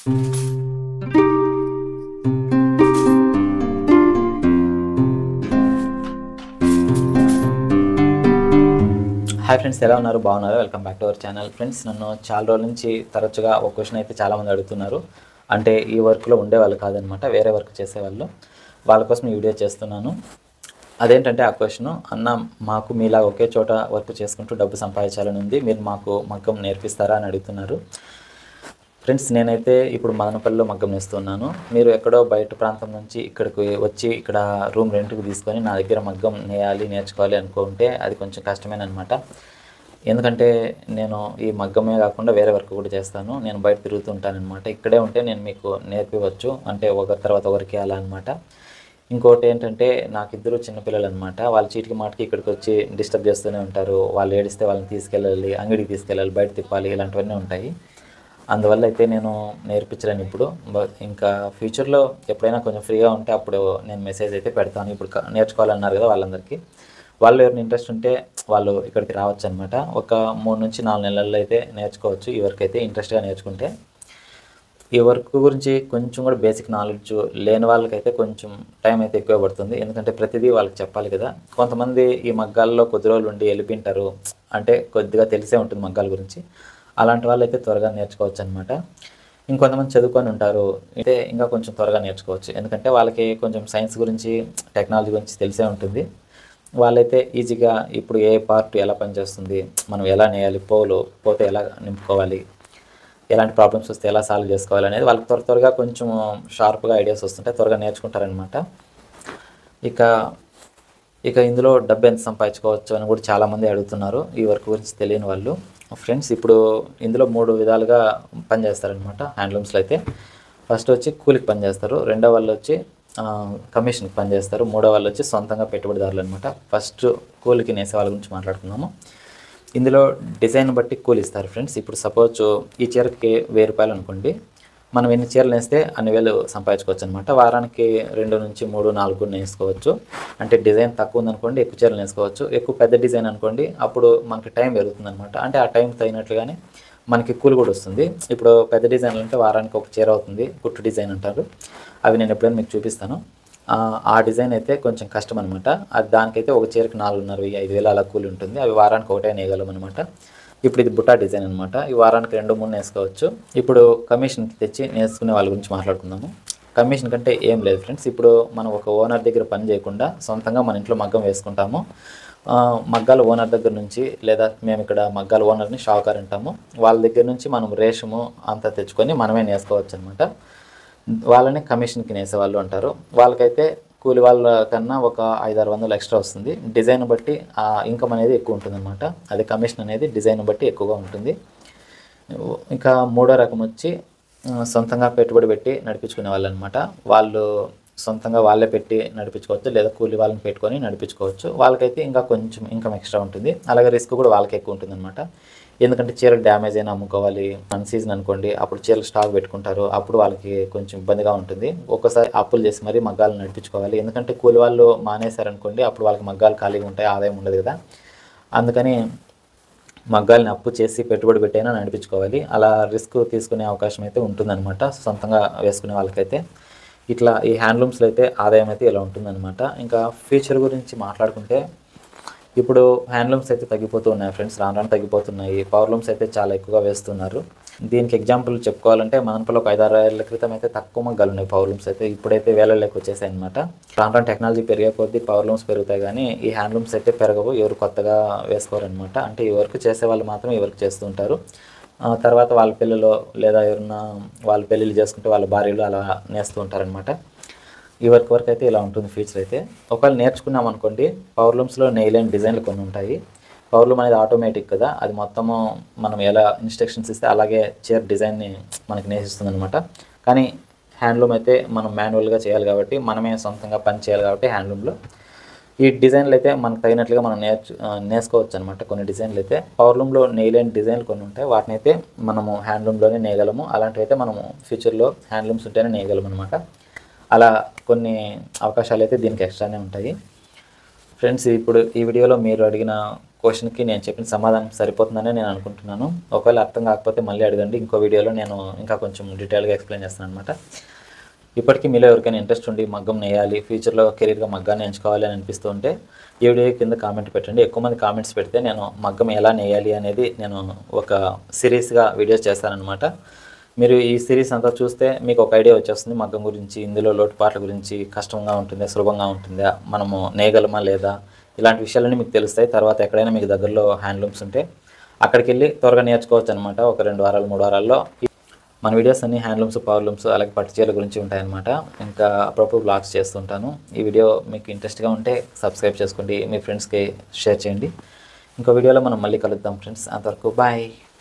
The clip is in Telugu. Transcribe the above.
హాయ్ ఫ్రెండ్స్ ఎలా ఉన్నారు బాగున్నారు welcome back to our channel friends నన్ను చాలా రోజుల నుంచి తరచుగా ఒక క్వశ్చన్ అయితే చాలామంది అడుగుతున్నారు అంటే ఈ వర్క్లో ఉండేవాళ్ళు కాదనమాట వేరే వర్క్ చేసేవాళ్ళు వాళ్ళ కోసం ఈ వీడియో చేస్తున్నాను అదేంటంటే ఆ క్వశ్చన్ అన్న మాకు మీలా ఒకే చోట వర్క్ చేసుకుంటూ డబ్బు సంపాదించాలని ఉంది మీరు మాకు మగ్గం నేర్పిస్తారా అని అడుగుతున్నారు ఫ్రెండ్స్ నేనైతే ఇప్పుడు మదనపల్లిలో మగ్గం నేస్తున్నాను మీరు ఎక్కడో బయట ప్రాంతం నుంచి ఇక్కడికి వచ్చి ఇక్కడ రూమ్ రెంట్కి తీసుకొని నా దగ్గర మగ్గం నేయాలి నేర్చుకోవాలి అనుకుంటే అది కొంచెం కష్టమేనమాట ఎందుకంటే నేను ఈ మగ్గమే కాకుండా వేరే వర్క్ కూడా చేస్తాను నేను బయట తిరుగుతూ ఉంటానన్నమాట ఇక్కడే ఉంటే నేను మీకు నేర్పివచ్చు అంటే ఒకరి తర్వాత ఒకరికి అలా అనమాట ఇంకోటి ఏంటంటే నాకు ఇద్దరు చిన్నపిల్లలు అనమాట వాళ్ళ చీటికి మాటకి ఇక్కడికి వచ్చి డిస్టర్బ్ చేస్తూనే ఉంటారు వాళ్ళు ఏడిస్తే వాళ్ళని తీసుకెళ్ళాలి అంగడికి తీసుకెళ్ళాలి బయట తిప్పాలి ఇలాంటివన్నీ ఉంటాయి అందువల్ల అయితే నేను నేర్పించలేను ఇప్పుడు బ- ఇంకా ఫ్యూచర్లో ఎప్పుడైనా కొంచెం ఫ్రీగా ఉంటే అప్పుడు నేను మెసేజ్ అయితే పెడతాను ఇప్పుడు క- నేర్చుకోవాలన్నారు కదా వాళ్ళందరికీ వాళ్ళు ఎవరిని ఇంట్రెస్ట్ ఉంటే వాళ్ళు ఇక్కడికి రావచ్చు అనమాట ఒక మూడు నుంచి నాలుగు నెలల్లో అయితే నేర్చుకోవచ్చు ఈ వర్క్ అయితే ఇంట్రెస్ట్గా నేర్చుకుంటే ఈ వర్క్ గురించి కొంచెం కూడా బేసిక్ నాలెడ్జ్ లేని వాళ్ళకైతే కొంచెం టైం అయితే ఎక్కువ పడుతుంది ఎందుకంటే ప్రతిదీ వాళ్ళకి చెప్పాలి కదా కొంతమంది ఈ మగ్గాల్లో కొద్ది రోజులు ఉండి వెళ్ళిపోయింటారు అంటే కొద్దిగా తెలిసే ఉంటుంది మగ్గాల గురించి అలాంటి వాళ్ళు అయితే త్వరగా నేర్చుకోవచ్చు అనమాట ఇంకొంతమంది చదువుకొని ఉంటారు అయితే ఇంకా కొంచెం త్వరగా నేర్చుకోవచ్చు ఎందుకంటే వాళ్ళకి కొంచెం సైన్స్ గురించి టెక్నాలజీ గురించి తెలిసే ఉంటుంది వాళ్ళైతే ఈజీగా ఇప్పుడు ఏ పార్ట్ ఎలా పనిచేస్తుంది మనం ఎలా నేయాలి పోలు పోతే ఎలా నింపుకోవాలి ఎలాంటి ప్రాబ్లమ్స్ వస్తే ఎలా సాల్వ్ చేసుకోవాలి అనేది వాళ్ళకి త్వర త్వరగా కొంచెం షార్ప్గా ఐడియాస్ వస్తుంటాయి త్వరగా నేర్చుకుంటారనమాట ఇక ఇక ఇందులో డబ్బు ఎంత సంపాదించుకోవచ్చు అని కూడా చాలామంది అడుగుతున్నారు ఈ వర్క్ గురించి తెలియని వాళ్ళు ఫ్రెండ్స్ ఇప్పుడు ఇందులో మూడు విధాలుగా పనిచేస్తారనమాట హ్యాండ్లూమ్స్లో అయితే ఫస్ట్ వచ్చి కూలికి పనిచేస్తారు రెండో వాళ్ళు వచ్చి ఆ, కమిషన్కి పనిచేస్తారు మూడో వాళ్ళు వచ్చి సొంతంగా పెట్టుబడిదారులు అనమాట ఫస్ట్ కూలికి నేసే వాళ్ళ గురించి మాట్లాడుకుందాము ఇందులో డిజైన్ బట్టి కూలి ఇస్తారు ఫ్రెండ్స్ ఇప్పుడు సపోజ్ ఈ చీరకి వెయ్యి రూపాయలు అనుకోండి మనం ఎన్ని చీరలు నేస్తే అన్ని వేలు సంపాదించుకోవచ్చు అనమాట వారానికి రెండు నుంచి మూడు నాలుగు కూడా నేసుకోవచ్చు అంటే డిజైన్ తక్కువ ఉందనుకోండి ఎక్కువ చీరలు నేసుకోవచ్చు ఎక్కువ పెద్ద డిజైన్ అనుకోండి అప్పుడు మనకి టైం పెరుగుతుంది అనమాట అంటే ఆ టైం తగినట్లుగానే మనకి కూలి కూడా వస్తుంది ఇప్పుడు పెద్ద డిజైన్లు అంటే వారానికి ఒక చీర అవుతుంది కుట్టు డిజైన్ అంటారు అవి నేను ఎప్పుడైనా మీకు చూపిస్తాను ఆ, ఆ డిజైన్ అయితే కొంచెం కష్టం అనమాట అది దానికైతే ఒక చీరకి నాలుగున్నర వెయ్యి ఐదు వేలు అలా కూలి ఉంటుంది అవి వారానికి ఒకటే నేయగలం అనమాట ఇప్పుడు ఇది బుట్టా డిజైన్ అనమాట ఈ వారానికి రెండు మూడు నేసుకోవచ్చు ఇప్పుడు కమిషన్కి తెచ్చి నేర్చుకునే వాళ్ళ గురించి మాట్లాడుకుందాము కమిషన్ కంటే ఏం లేదు ఫ్రెండ్స్ ఇప్పుడు మనం ఒక ఓనర్ దగ్గర పని చేయకుండా సొంతంగా మన ఇంట్లో మగ్గం వేసుకుంటాము ఆ, మగ్గాల ఓనర్ దగ్గర నుంచి లేదా మేము ఇక్కడ మగ్గాల ఓనర్ని షావుకార్ అంటాము వాళ్ళ దగ్గర నుంచి మనం రేషము అంతా తెచ్చుకొని మనమే నేసుకోవచ్చు అనమాట వాళ్ళని కమిషన్కి నేసేవాళ్ళు అంటారు వాళ్ళకైతే కూలి వాళ్ళ కన్నా ఒక ఐదారు వందలు ఎక్స్ట్రా వస్తుంది డిజైన్ బట్టి ఆ ఇన్కమ్ అనేది ఎక్కువ ఉంటుంది అనమాట అది కమిషన్ అనేది డిజైన్ బట్టి ఎక్కువగా ఉంటుంది ఇంకా మూడో రకం వచ్చి ఆ, సొంతంగా పెట్టుబడి పెట్టి నడిపించుకునే వాళ్ళు అనమాట వాళ్ళు సొంతంగా వాళ్ళే పెట్టి నడిపించుకోవచ్చు లేదా కూలి వాళ్ళని పెట్టుకొని నడిపించుకోవచ్చు వాళ్ళకైతే ఇంకా కొంచెం ఇన్కమ్ ఎక్స్ట్రా ఉంటుంది అలాగే రిస్క్ కూడా వాళ్ళకి ఎక్కువ ఉంటుంది అనమాట ఎందుకంటే చీరలు డ్యామేజ్ అయినా అమ్ముకోవాలి అన్ సీజన్ అనుకోండి అప్పుడు చీరలు స్టాక్ పెట్టుకుంటారు అప్పుడు వాళ్ళకి కొంచెం ఇబ్బందిగా ఉంటుంది ఒక్కోసారి అప్పులు చేసి మరీ మగ్గాలు నడిపించుకోవాలి ఎందుకంటే కూలి వాళ్ళు మానేశారనుకోండి అప్పుడు వాళ్ళకి మగ్గాలు ఖాళీగా ఉంటాయి ఆదాయం ఉండదు కదా అందుకని మగ్గాల్ని అప్పు చేసి పెట్టుబడి పెట్టైనా నడిపించుకోవాలి అలా రిస్క్ తీసుకునే అవకాశం అయితే ఉంటుందన్నమాట సొంతంగా వేసుకునే వాళ్ళకైతే ఇట్లా ఈ హ్యాండ్లూమ్స్లో అయితే ఆదాయం అయితే ఇలా ఉంటుందన్నమాట ఇంకా ఫ్యూచర్ గురించి మాట్లాడుకుంటే ఇప్పుడు హ్యాండ్లూమ్స్ అయితే తగ్గిపోతూ ఉన్నాయి ఫ్రెండ్స్ రాను రాను తగ్గిపోతున్నాయి పవర్లూమ్స్ అయితే చాలా ఎక్కువగా వేస్తున్నారు దీనికి ఎగ్జాంపుల్ చెప్పుకోవాలంటే మనపలో ఒక ఐదారు ఏళ్ళ క్రితం అయితే తక్కువ మగ్గాలు ఉన్నాయి పవర్లూమ్స్ అయితే ఇప్పుడైతే వేలలోకి వచ్చేసాయి అనమాట రాను రాను టెక్నాలజీ పెరిగే కొద్దీ పవర్లూమ్స్ పెరుగుతాయి కానీ ఈ హ్యాండ్లూమ్స్ అయితే పెరగవు ఎవరు కొత్తగా వేసుకోరనమాట అంటే ఈ వర్క్ చేసే వాళ్ళు మాత్రం ఈ వర్క్ చేస్తూ ఉంటారు ఆ తర్వాత వాళ్ళ పిల్లలు లేదా ఎవరన్నా వాళ్ళ పెళ్ళిళ్ళు చేసుకుంటే వాళ్ళ భార్యలు అలా నేస్తూ ఉంటారనమాట ఈ వర్క్ వర్క్ అయితే ఇలా ఉంటుంది ఫీచర్ అయితే ఒకవేళ నేర్చుకున్నాం అనుకోండి పవర్ లూమ్స్లో నెయిలైన్ డిజైన్లు కొన్ని ఉంటాయి పవర్ లూమ్ అనేది ఆటోమేటిక్ కదా అది మొత్తము మనం ఎలా ఇన్స్ట్రక్షన్స్ ఇస్తే అలాగే చైర్ డిజైన్ని మనకి నేసిస్తుంది అనమాట కానీ హ్యాండ్లూమ్ అయితే మనం మాన్యువల్గా చేయాలి కాబట్టి మనమే సొంతంగా పని చేయాలి కాబట్టి హ్యాండ్లూమ్లో ఈ డిజైన్లు అయితే మనకు తగినట్లుగా మనం నేర్చు ఆ, నేర్చుకోవచ్చు అనమాట కొన్ని డిజైన్లు అయితే పవర్లూమ్లో నెయిలైన్ డిజైన్లు కొన్ని ఉంటాయి వాటిని అయితే మనము హ్యాండ్లూమ్లోనే నేయగలము అలాంటివి అయితే మనము ఫ్యూచర్లో హ్యాండ్లూమ్స్ ఉంటేనే నేయగలము అనమాట అలా కొన్ని అవకాశాలు అయితే దీనికి ఎక్స్ట్రానే ఉంటాయి ఫ్రెండ్స్ ఇప్పుడు ఈ వీడియోలో మీరు అడిగిన క్వశ్చన్కి నేను చెప్పిన సమాధానం సరిపోతుందని నేను అనుకుంటున్నాను ఒకవేళ అర్థం కాకపోతే మళ్ళీ అడగండి ఇంకో వీడియోలో నేను ఇంకా కొంచెం డీటెయిల్గా ఎక్స్ప్లెయిన్ చేస్తాను అనమాట ఇప్పటికీ మీలో ఎవరికైనా ఇంట్రెస్ట్ ఉండి మగ్గం నేయాలి ఫ్యూచర్లో కెరీర్గా మగ్గాన్ని ఎంచుకోవాలి అని అనిపిస్తూ ఉంటే ఈ వీడియో కింద కామెంట్ పెట్టండి ఎక్కువ మంది కామెంట్స్ పెడితే నేను మగ్గం ఎలా నేయాలి అనేది నేను ఒక సిరీస్గా వీడియోస్ చేస్తానన్నమాట మీరు ఈ సిరీస్ అంతా చూస్తే మీకు ఒక ఐడియా వచ్చేస్తుంది మగ్గం గురించి ఇందులో లోటుపాట్ల గురించి కష్టంగా ఉంటుందా సులభంగా ఉంటుందా మనము నేయగలమా లేదా ఇలాంటి విషయాలన్నీ మీకు తెలుస్తాయి తర్వాత ఎక్కడైనా మీకు దగ్గరలో హ్యాండ్లూమ్స్ ఉంటే అక్కడికి వెళ్ళి త్వరగా నేర్చుకోవచ్చు అనమాట ఒక రెండు వారాలు మూడు వారాల్లో మన వీడియోస్ అన్ని హ్యాండ్లూమ్స్ పవర్లూమ్స్ అలాగే పట్టు చీరల గురించి ఉంటాయన్నమాట ఇంకా అప్పుడప్పుడు బ్లాగ్స్ చేస్తుంటాను ఈ వీడియో మీకు ఇంట్రెస్ట్గా ఉంటే సబ్స్క్రైబ్ చేసుకోండి మీ ఫ్రెండ్స్కి షేర్ చేయండి ఇంకో వీడియోలో మనం మళ్ళీ కలుద్దాం ఫ్రెండ్స్ అంతవరకు బాయ్